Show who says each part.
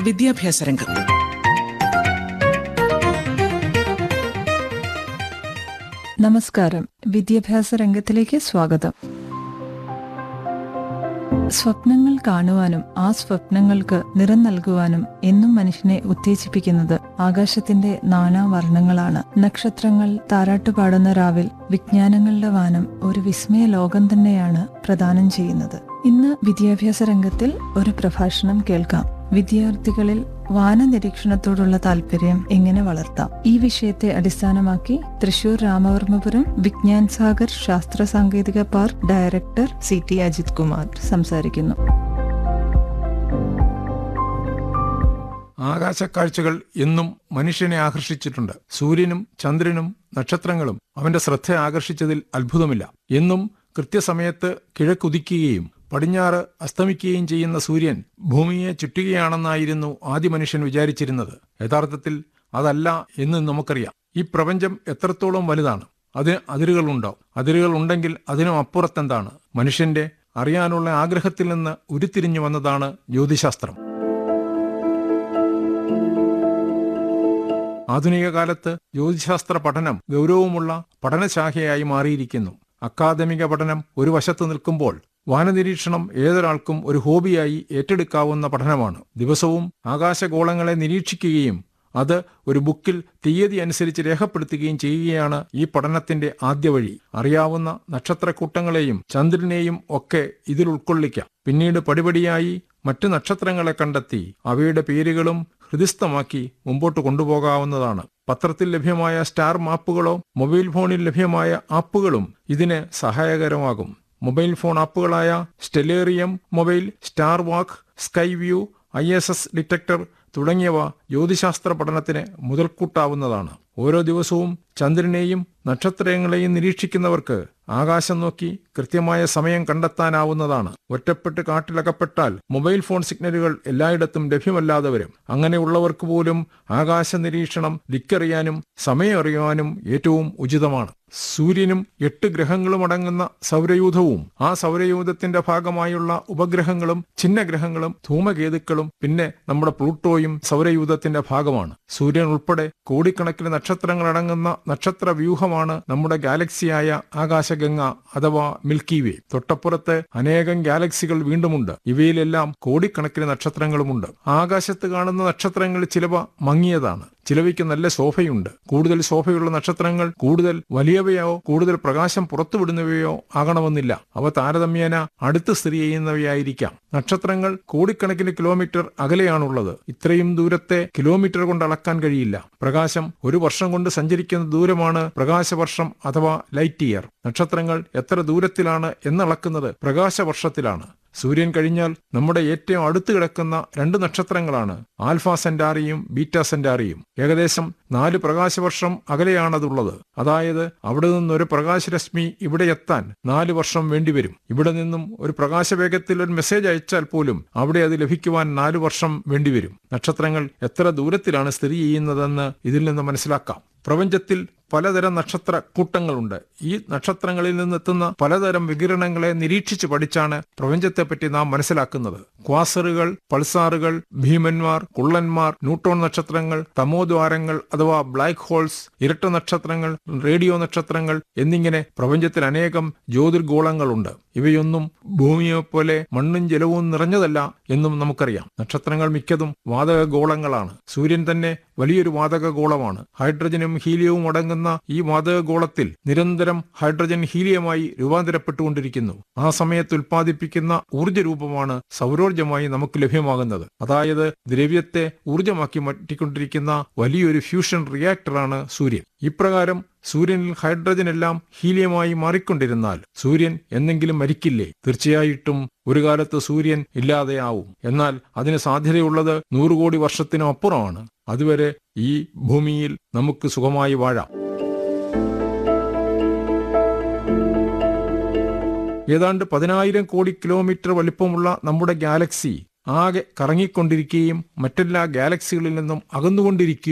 Speaker 1: വിദ്യാഭ്യാസ രംഗം
Speaker 2: നമസ്കാരം വിദ്യാഭ്യാസ രംഗത്തിലേക്ക് സ്വാഗതം സ്വപ്നങ്ങൾ കാണുവാനും ആ സ്വപ്നങ്ങൾക്ക് നിറം നൽകുവാനും എന്നും മനുഷ്യനെ ഉത്തേജിപ്പിക്കുന്നത് ആകാശത്തിന്റെ നാനാവർണ്ണങ്ങളാണ് നക്ഷത്രങ്ങൾ താരാട്ടുപാടുന്ന രാവിൽ വിജ്ഞാനങ്ങളുടെ വാനം ഒരു വിസ്മയ ലോകം തന്നെയാണ് പ്രദാനം ചെയ്യുന്നത് ഇന്ന് വിദ്യാഭ്യാസ രംഗത്തിൽ ഒരു പ്രഭാഷണം കേൾക്കാം വിദ്യാർത്ഥികളിൽ വാനനിരീക്ഷണത്തോടുള്ള താല്പര്യം എങ്ങനെ വളർത്താം ഈ വിഷയത്തെ അടിസ്ഥാനമാക്കി തൃശൂർ രാമവർമ്മപുരം വിജ്ഞാൻ സാഗർ ശാസ്ത്ര സാങ്കേതിക park director C T Ajith Kumar സംസാരിക്കുന്നു
Speaker 3: ആകാശക്കാഴ്ചകൾ എന്നും മനുഷ്യനെ ആകർഷിച്ചിട്ടുണ്ട് സൂര്യനും ചന്ദ്രനും നക്ഷത്രങ്ങളും അവന്റെ ശ്രദ്ധ ആകർഷിച്ചതിൽ അത്ഭുതമില്ല എന്നും കൃത്യസമയത്ത് കിഴക്കുദിക്കുകയും പടിഞ്ഞാറ് അസ്തമിക്കുകയും ചെയ്യുന്ന സൂര്യൻ ഭൂമിയെ ചുറ്റുകയാണെന്നായിരുന്നു ആദ്യ മനുഷ്യൻ വിചാരിച്ചിരുന്നത് യഥാർത്ഥത്തിൽ അതല്ല എന്ന് നമുക്കറിയാം ഈ പ്രപഞ്ചം എത്രത്തോളം വലുതാണ് അതിന് അതിരുകളുണ്ടോ അതിരുകൾ ഉണ്ടെങ്കിൽ അതിനും അപ്പുറത്തെന്താണ് മനുഷ്യന്റെ അറിയാനുള്ള ആഗ്രഹത്തിൽ നിന്ന് ഉരുത്തിരിഞ്ഞു വന്നതാണ് ജ്യോതിശാസ്ത്രം ആധുനിക കാലത്ത് ജ്യോതിശാസ്ത്ര പഠനം ഗൗരവമുള്ള പഠനശാഖയായി മാറിയിരിക്കുന്നു അക്കാദമിക പഠനം ഒരു വശത്ത് നിൽക്കുമ്പോൾ വാനനിരീക്ഷണം ഏതൊരാൾക്കും ഒരു ഹോബിയായി ഏറ്റെടുക്കാവുന്ന പഠനമാണ് ദിവസവും ആകാശഗോളങ്ങളെ നിരീക്ഷിക്കുകയും അത് ഒരു ബുക്കിൽ തീയതി അനുസരിച്ച് രേഖപ്പെടുത്തുകയും ചെയ്യുകയാണ് ഈ പഠനത്തിന്റെ ആദ്യ വഴി അറിയാവുന്ന നക്ഷത്രക്കൂട്ടങ്ങളെയും ചന്ദ്രനെയും ഒക്കെ ഇതിൽ ഉൾക്കൊള്ളിക്കാം പിന്നീട് പടിപടിയായി മറ്റു നക്ഷത്രങ്ങളെ കണ്ടെത്തി അവയുടെ പേരുകളും ഹൃദിസ്ഥമാക്കി മുമ്പോട്ട് കൊണ്ടുപോകാവുന്നതാണ് പത്രത്തിൽ ലഭ്യമായ സ്റ്റാർ മാപ്പുകളോ മൊബൈൽ ഫോണിൽ ലഭ്യമായ ആപ്പുകളും ഇതിന് സഹായകരമാകും മൊബൈൽ ഫോൺ ആപ്പുകളായ Stellarium mobile star walk sky view I S S detector തുടങ്ങിയവ ജ്യോതിശാസ്ത്ര പഠനത്തിന് മുതൽക്കൂട്ടാവുന്നതാണ് ഓരോ ദിവസവും ചന്ദ്രനെയും നക്ഷത്രങ്ങളെയും നിരീക്ഷിക്കുന്നവർക്ക് ആകാശം നോക്കി കൃത്യമായ സമയം കണ്ടെത്താനാവുന്നതാണ് ഒറ്റപ്പെട്ട് കാട്ടിലകപ്പെട്ടാൽ മൊബൈൽ ഫോൺ സിഗ്നലുകൾ എല്ലായിടത്തും ലഭ്യമല്ലാതെ വരും അങ്ങനെയുള്ളവർക്ക് പോലും ആകാശ നിരീക്ഷണം ദിക്കറിയാനും സമയം അറിയാനും ഏറ്റവും ഉചിതമാണ് സൂര്യനും എട്ട് ഗ്രഹങ്ങളും അടങ്ങുന്ന സൗരയൂഥവും ആ സൗരയൂഥത്തിന്റെ ഭാഗമായുള്ള ഉപഗ്രഹങ്ങളും ചിഹ്നഗ്രഹങ്ങളും ധൂമകേതുക്കളും പിന്നെ നമ്മുടെ പ്ലൂട്ടോയും സൗരയൂഥത്തിന്റെ ഭാഗമാണ് സൂര്യൻ ഉൾപ്പെടെ കോടിക്കണക്കിന് നക്ഷത്രങ്ങൾ അടങ്ങുന്ന നക്ഷത്ര വ്യൂഹമാണ് നമ്മുടെ ഗാലക്സിയായ ആകാശഗംഗ അഥവാ മിൽക്കി വേ തൊട്ടപ്പുറത്ത് അനേകം ഗാലക്സികൾ വീണ്ടുമുണ്ട് ഇവയിലെല്ലാം കോടിക്കണക്കിന് നക്ഷത്രങ്ങളുമുണ്ട് ആകാശത്ത് കാണുന്ന നക്ഷത്രങ്ങൾ ചിലവ മങ്ങിയതാണ് ചിലവയ്ക്ക് നല്ല ശോഭയുണ്ട് കൂടുതൽ ശോഭയുള്ള നക്ഷത്രങ്ങൾ കൂടുതൽ വലിയവയോ കൂടുതൽ പ്രകാശം പുറത്തുവിടുന്നവയോ ആകണമെന്നില്ല അവ താരതമ്യേന അടുത്ത് സ്ഥിതി ചെയ്യുന്നവയായിരിക്കാം നക്ഷത്രങ്ങൾ കോടിക്കണക്കിന് കിലോമീറ്റർ അകലെയാണുള്ളത് ഇത്രയും ദൂരത്തെ കിലോമീറ്റർ കൊണ്ട് അളക്കാൻ കഴിയില്ല പ്രകാശം ഒരു വർഷം കൊണ്ട് സഞ്ചരിക്കുന്ന ദൂരമാണ് പ്രകാശവർഷം അഥവാ ലൈറ്റ് ഇയർ നക്ഷത്രങ്ങൾ എത്ര ദൂരത്തിലാണ് എന്നളക്കുന്നത് പ്രകാശവർഷത്തിലാണ് സൂര്യൻ കഴിഞ്ഞാൽ നമ്മുടെ ഏറ്റവും അടുത്ത് കിടക്കുന്ന രണ്ട് നക്ഷത്രങ്ങളാണ് ആൽഫ സെന്റാറിയും ബീറ്റ സെന്റാറിയും ഏകദേശം നാല് പ്രകാശവർഷം അകലെയാണതുള്ളത് അതായത് അവിടെ നിന്നൊരു പ്രകാശരശ്മി ഇവിടെ എത്താൻ നാല് വർഷം വേണ്ടിവരും ഇവിടെ നിന്നും ഒരു പ്രകാശവേഗത്തിൽ ഒരു മെസ്സേജ് അയച്ചാൽ പോലും അവിടെ അത് ലഭിക്കുവാൻ നാല് വർഷം വേണ്ടിവരും നക്ഷത്രങ്ങൾ എത്ര ദൂരത്തിലാണ് സ്ഥിതി ചെയ്യുന്നതെന്ന് ഇതിൽ നിന്ന് മനസ്സിലാക്കാം പ്രപഞ്ചത്തിൽ പലതരം നക്ഷത്ര കൂട്ടങ്ങളുണ്ട് ഈ നക്ഷത്രങ്ങളിൽ നിന്നെത്തുന്ന പലതരം വികിരണങ്ങളെ നിരീക്ഷിച്ച് പഠിച്ചാണ് പ്രപഞ്ചത്തെപ്പറ്റി നാം മനസ്സിലാക്കുന്നത് ക്വാസറുകൾ പൾസാറുകൾ ഭീമന്മാർ കുള്ളന്മാർ ന്യൂട്രോൺ നക്ഷത്രങ്ങൾ തമോദ്വാരങ്ങൾ അഥവാ ബ്ലാക്ക് ഹോൾസ് ഇരട്ട നക്ഷത്രങ്ങൾ റേഡിയോ നക്ഷത്രങ്ങൾ എന്നിങ്ങനെ പ്രപഞ്ചത്തിൽ അനേകം ജ്യോതിർഗോളങ്ങളുണ്ട് ഇവയൊന്നും ഭൂമിയെ പോലെ മണ്ണും ജലവും നിറഞ്ഞതല്ല എന്നും നമുക്കറിയാം നക്ഷത്രങ്ങൾ മിക്കതും വാതക ഗോളങ്ങളാണ് സൂര്യൻ തന്നെ വലിയൊരു വാതക ഗോളമാണ് ഹൈഡ്രജനും ഹീലിയവും അടങ്ങുന്ന ഈ വാതക ഗോളത്തിൽ നിരന്തരം ഹൈഡ്രജൻ ഹീലിയമായി രൂപാന്തരപ്പെട്ടുകൊണ്ടിരിക്കുന്നു ആ സമയത്ത് ഉൽപ്പാദിപ്പിക്കുന്ന ഊർജ്ജ രൂപമാണ് സൗരോർജ്ജമായി നമുക്ക് ലഭ്യമാകുന്നത് അതായത് ദ്രവ്യത്തെ ഊർജ്ജമാക്കി മാറ്റിക്കൊണ്ടിരിക്കുന്ന വലിയൊരു ഫ്യൂഷൻ റിയാക്ടറാണ് സൂര്യൻ ഇപ്രകാരം സൂര്യനിൽ ഹൈഡ്രജൻ എല്ലാം ഹീലിയമായി മാറിക്കൊണ്ടിരുന്നാൽ സൂര്യൻ എന്നെങ്കിലും മരിക്കില്ലേ തീർച്ചയായിട്ടും ഒരു കാലത്ത് സൂര്യൻ ഇല്ലാതെയാവും എന്നാൽ അതിന് സാധ്യതയുള്ളത് നൂറ് കോടി വർഷത്തിനും അപ്പുറമാണ് അതുവരെ ഈ ഭൂമിയിൽ നമുക്ക് സുഖമായി വാഴാം ഏതാണ്ട് പതിനായിരം കോടി കിലോമീറ്റർ വലിപ്പമുള്ള നമ്മുടെ ഗാലക്സി ആകെ കറങ്ങിക്കൊണ്ടിരിക്കുകയും മറ്റെല്ലാ ഗാലക്സികളിൽ നിന്നും അകന്നുകൊണ്ടിരിക്കുകയും